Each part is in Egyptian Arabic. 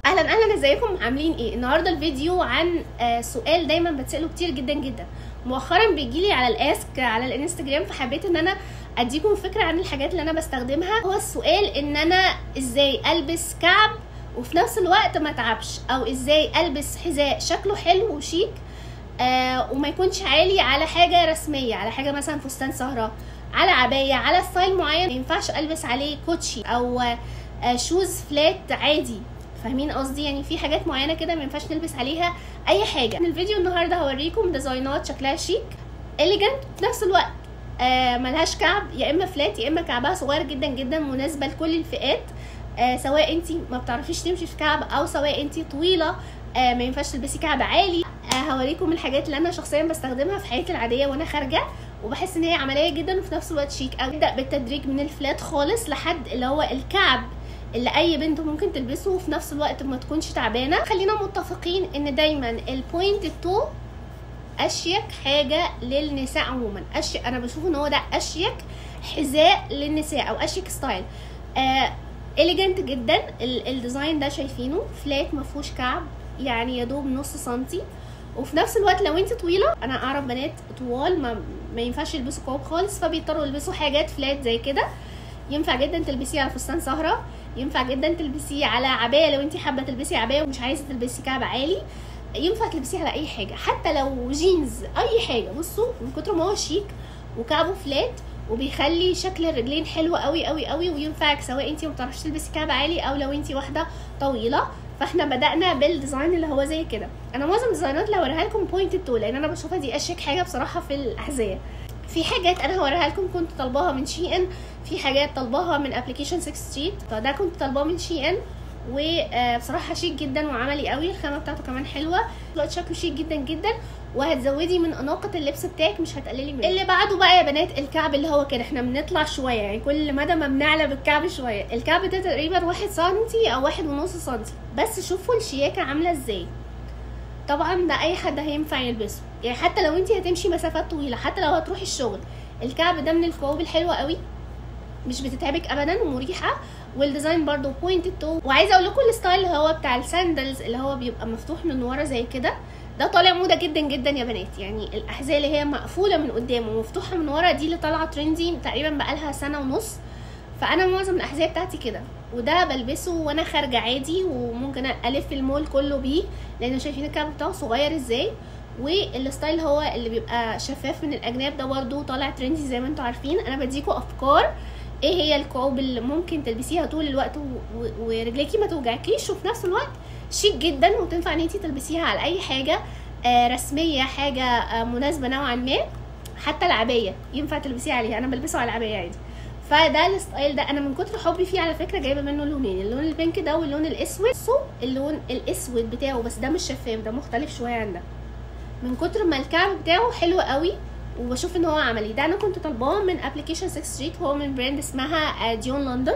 اهلا اهلا ازيكم عاملين ايه النهارده الفيديو عن آه سؤال دايما بتساله كتير جدا جدا مؤخرا بيجيلي على الاسك على الانستجرام فحبيت ان انا اديكم فكره عن الحاجات اللي انا بستخدمها هو السؤال ان انا ازاي البس كعب وفي نفس الوقت ما اتعبش او ازاي البس حذاء شكله حلو وشيك آه وما يكونش عالي على حاجه رسميه على حاجه مثلا فستان سهره على عبايه على ستايل معين ما ينفعش البس عليه كوتشي او آه شوز فلات عادي فاهمين قصدي يعني في حاجات معينه كده ما ينفعش نلبس عليها اي حاجه في الفيديو النهارده هوريكم ديزاينات شكلها شيك اليجنت في نفس الوقت آه ملهاش كعب يا اما فلات يا اما كعبها صغير جدا جدا مناسبه لكل الفئات آه سواء انت ما بتعرفيش تمشي في كعب او سواء انت طويله آه ما ينفعش تلبسي كعب عالي آه هوريكم الحاجات اللي انا شخصيا بستخدمها في حياتي العاديه وانا خارجه وبحس ان هي عمليه جدا وفي نفس الوقت شيك ابدا بالتدريج من الفلات خالص لحد اللي هو الكعب اللي اي بنت ممكن تلبسه وفي نفس الوقت ما تكونش تعبانه خلينا متفقين ان دايما البوينت تو اشيك حاجه للنساء عموما اشيك انا بشوف ان هو ده اشيك حذاء للنساء او اشيك ستايل آه اليجنت جدا الديزاين ده شايفينه فلات ما فيهوش كعب يعني يا دوب نص سنتي وفي نفس الوقت لو انت طويله انا اعرف بنات طوال ما, ما ينفعش يلبسوا كوب خالص فبيضطروا يلبسوا حاجات فلات زي كده ينفع جدا تلبسيه على فستان سهره ينفع جدا تلبسيه على عبايه لو انت حابه تلبسي عبايه ومش عايزه تلبسي كعب عالي ينفع تلبسيه على اي حاجه حتى لو جينز اي حاجه بصوا من كتر ما هو شيك وكعبه فلات وبيخلي شكل الرجلين حلو قوي قوي قوي وينفعك سواء انت ما بتعرفيش تلبسي كعب عالي او لو انت واحده طويله فاحنا بدانا بالديزاين اللي هو زي كده انا معظم الديزاينات اللي هوريها لكم بوينت تو لان انا بشوفها دي اشيك حاجه بصراحه في الاحذيه في حاجات انا هوريها لكم كنت طالباها من شي ان في حاجات طالباها من ابلكيشن 6 ستريت فده كنت طالباه من شي ان وبصراحه شيك جدا وعملي قوي الخامه بتاعته كمان حلوه الوقت شكله شيك جدا جدا وهتزودي من اناقه اللبس بتاعك مش هتقللي منه اللي بعده بقى يا بنات الكعب اللي هو كده احنا بنطلع شويه يعني كل مدى ما بنعلى بالكعب شويه الكعب ده تقريبا واحد سنتي او واحد ونص سنتي بس شوفوا الشياكه عامله ازاي طبعا ده اي حد هينفع يلبسه يعني حتى لو انت هتمشي مسافات طويله حتى لو هتروحي الشغل الكعب ده من الكعوب الحلوه قوي مش بتتعبك ابدا ومريحه والديزاين برضو بوينت تو وعايزه اقول لكم الستايل اللي هو بتاع الساندلز اللي هو بيبقى مفتوح من ورا زي كده ده طالع موضه جدا جدا يا بنات يعني الاحذيه اللي هي مقفوله من قدام ومفتوحه من ورا دي اللي طالعه ترندي تقريبا بقالها سنه ونص فانا معظم الاحذيه بتاعتي كده وده بلبسه وانا خارجه عادي وممكن الف المول كله بيه لان شايفين الكعب بتاعه صغير ازاي والستايل هو اللي بيبقى شفاف من الاجناب ده برده طالع ترندي زي ما انتم عارفين انا بديكوا افكار ايه هي الكعوب اللي ممكن تلبسيها طول الوقت ورجليكي ما توجعكيش وفي نفس الوقت شيك جدا وتنفع ان انت تلبسيها على اي حاجه آه رسميه حاجه آه مناسبه نوعا ما حتى العبايه ينفع تلبسيها عليها انا بلبسه على العبايه عادي فده الستايل ده انا من كتر حبي فيه على فكره جايبه منه لونين اللون البينك ده واللون الاسود اللون الاسود بتاعه بس ده مش شفاف ده مختلف شويه عن ده من كتر ما الكعب بتاعه حلو قوي وبشوف ان هو عملي ده انا كنت طالباه من ابلكيشن 6 ستريت وهو من براند اسمها ديون لندن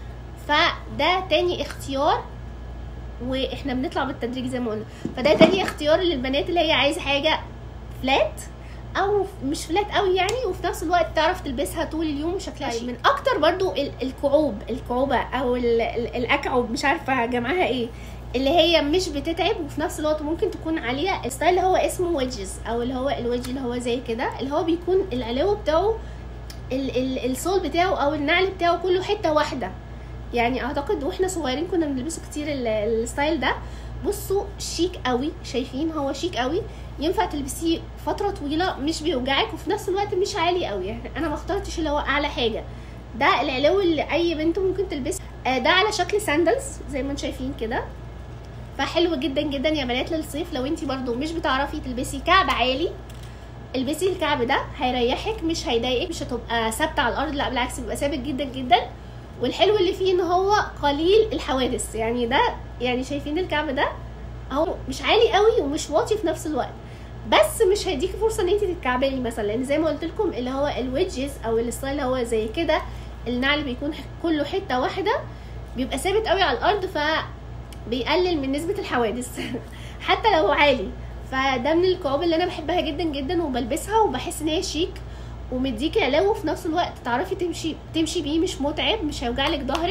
فده تاني اختيار واحنا بنطلع بالتدريج زي ما قلنا فده تاني اختيار للبنات اللي هي عايزه حاجه فلات او مش فلات قوي يعني وفي نفس الوقت تعرف تلبسها طول اليوم وشكلها شيك من اكتر برضو الكعوب الكعوبه او الاكعب مش عارفه جمعها ايه اللي هي مش بتتعب وفي نفس الوقت ممكن تكون عليها الستايل اللي هو اسمه ويدجز او اللي هو الويدج اللي هو زي كده اللي هو بيكون العلو بتاعه ال ال الصول بتاعه او النعل بتاعه كله حته واحده يعني اعتقد واحنا صغيرين كنا بنلبسه كتير الستايل ده بصوا شيك قوي شايفين هو شيك قوي ينفع تلبسيه فتره طويله مش بيوجعك وفي نفس الوقت مش عالي قوي يعني انا ما اخترتش اللي هو اعلى حاجه ده العلو اللي اي بنت ممكن تلبسه آه ده على شكل ساندلز زي ما انتم شايفين كده فحلو جدا جدا يا بنات للصيف لو انت برضو مش بتعرفي تلبسي كعب عالي البسي الكعب ده هيريحك مش هيضايقك مش هتبقى ثابته على الارض لا بالعكس بيبقى ثابت جدا جدا والحلو اللي فيه ان هو قليل الحوادث يعني ده يعني شايفين الكعب ده اهو مش عالي قوي ومش واطي في نفس الوقت بس مش هيديكي فرصه ان انت تتكعبلي مثلا لان زي ما قلت لكم اللي هو الويدجز او الستايل اللي هو زي كده النعل بيكون كله حته واحده بيبقى ثابت قوي على الارض ف بيقلل من نسبه الحوادث حتى لو عالي فده من الكعوب اللي انا بحبها جدا جدا وبلبسها وبحس ان هي شيك ومديكي علاوه وفي نفس الوقت تعرفي تمشي تمشي بيه مش متعب مش هيوجعلك ظهرك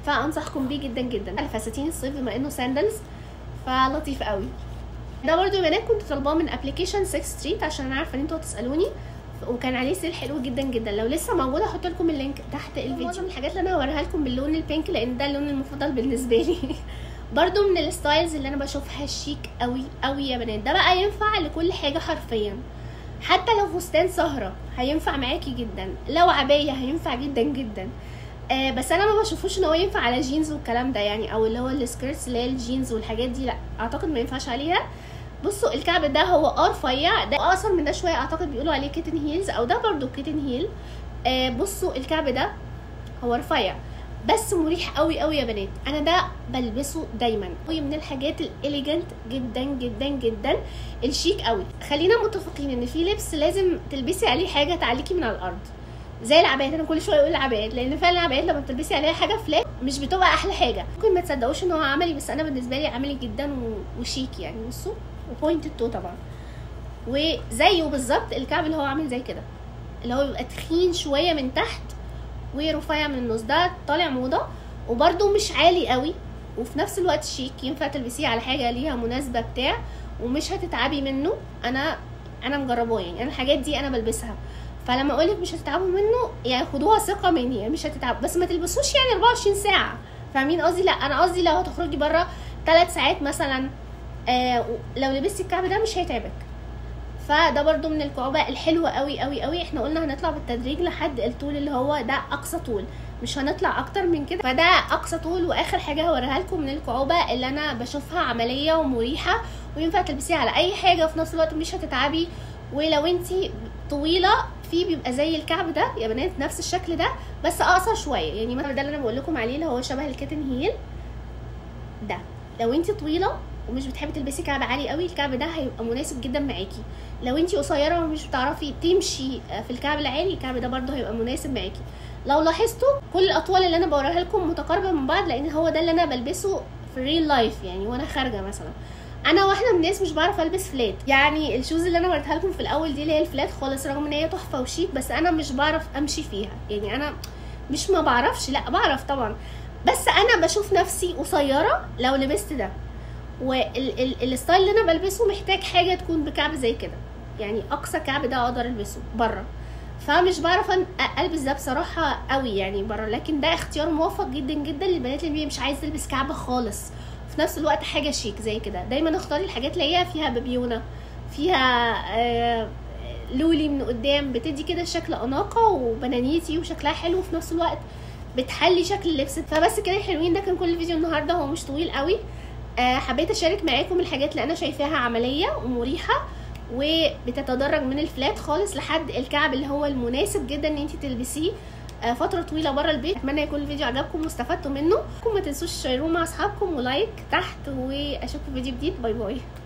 فانصحكم بيه جدا جدا الفساتين الصيف بما انه ساندلز فلطيف قوي ده برضو يا بنات كنت طالباه من ابلكيشن 6 ستريت عشان انا عارفه ان انتوا هتسالوني وكان عليه سيل حلو جدا جدا لو لسه موجود هحط لكم اللينك تحت الفيديو معظم الحاجات اللي انا هوريها لكم باللون البينك لان ده اللون المفضل بالنسبه لي برضو من الستايلز اللي انا بشوفها شيك قوي قوي يا بنات ده بقى ينفع لكل حاجه حرفيا حتى لو فستان سهره هينفع معاكي جدا لو عبايه هينفع جدا جدا آه بس انا ما بشوفوش ان هو ينفع على جينز والكلام ده يعني او اللي هو السكيرتس اللي هي الجينز والحاجات دي لا اعتقد ما ينفعش عليها بصوا الكعب ده هو اه رفيع ده اقصر من ده شويه اعتقد بيقولوا عليه كيتن هيلز او ده برضو كيتن هيل آه بصوا الكعب ده هو رفيع بس مريح قوي قوي يا بنات انا ده بلبسه دايما قوي من الحاجات الاليجنت جدا جدا جدا الشيك قوي خلينا متفقين ان في لبس لازم تلبسي عليه حاجه تعليكي من على الارض زي العبايات انا كل شويه اقول العبايات لان فعلا العبايات لما بتلبسي عليها حاجه فلات مش بتبقى احلى حاجه ممكن ما تصدقوش ان هو عملي بس انا بالنسبه لي عملي جدا وشيك يعني بصوا وبوينت تو طبعا وزيه بالظبط الكعب اللي هو عامل زي كده اللي هو بيبقى تخين شويه من تحت ورفيع من النص ده طالع موضه وبرده مش عالي قوي وفي نفس الوقت شيك ينفع تلبسيه على حاجه ليها مناسبه بتاع ومش هتتعبي منه انا انا مجرباه يعني انا الحاجات دي انا بلبسها فلما اقولك مش هتتعبوا منه يعني خدوها ثقه مني يعني مش هتتعبوا بس ما تلبسوش يعني 24 ساعه فاهمين قصدي لا انا قصدي لو هتخرجي بره 3 ساعات مثلا آه لو لبستي الكعب ده مش هيتعبك فده برضو من الكعوبة الحلوة قوي قوي قوي احنا قلنا هنطلع بالتدريج لحد الطول اللي هو ده اقصى طول مش هنطلع اكتر من كده فده اقصى طول واخر حاجة هوريها لكم من الكعوبة اللي انا بشوفها عملية ومريحة وينفع تلبسيها على اي حاجة وفي نفس الوقت مش هتتعبي ولو انتي طويلة في بيبقى زي الكعب ده يا بنات نفس الشكل ده بس اقصر شوية يعني مثلا ده اللي انا بقول لكم عليه اللي هو شبه الكيتن هيل ده لو انتي طويلة ومش بتحبي تلبسي كعب عالي قوي الكعب ده هيبقى مناسب جدا معاكي لو انتي قصيره ومش بتعرفي تمشي في الكعب العالي الكعب ده برده هيبقى مناسب معاكي لو لاحظتوا كل الاطوال اللي انا بوريها لكم متقاربه من بعض لان هو ده اللي انا بلبسه في الريل لايف يعني وانا خارجه مثلا انا واحده من الناس مش بعرف البس فلات يعني الشوز اللي انا وريتها لكم في الاول دي اللي هي الفلات خالص رغم ان هي تحفه وشيك بس انا مش بعرف امشي فيها يعني انا مش ما بعرفش لا بعرف طبعا بس انا بشوف نفسي قصيره لو لبست ده والستايل اللي انا بلبسه محتاج حاجه تكون بكعب زي كده يعني اقصى كعب ده اقدر البسه بره فمش بعرف البس ده بصراحه قوي يعني بره لكن ده اختيار موفق جدا جدا للبنات اللي مش عايزه تلبس كعب خالص في نفس الوقت حاجه شيك زي كده دايما اختاري الحاجات اللي هي فيها ببيونه فيها آه لولي من قدام بتدي كده شكل اناقه وبنانيتي وشكلها حلو وفي نفس الوقت بتحلي شكل اللبس فبس كده يا حلوين ده كان كل الفيديو النهارده هو مش طويل قوي آه حبيت اشارك معاكم الحاجات اللي انا شايفاها عمليه ومريحه وبتتدرج من الفلات خالص لحد الكعب اللي هو المناسب جدا ان انت تلبسيه آه فتره طويله بره البيت اتمنى يكون الفيديو عجبكم واستفدتوا منه ما تنسوش تشيروه مع اصحابكم ولايك تحت واشوفكم في فيديو جديد باي باي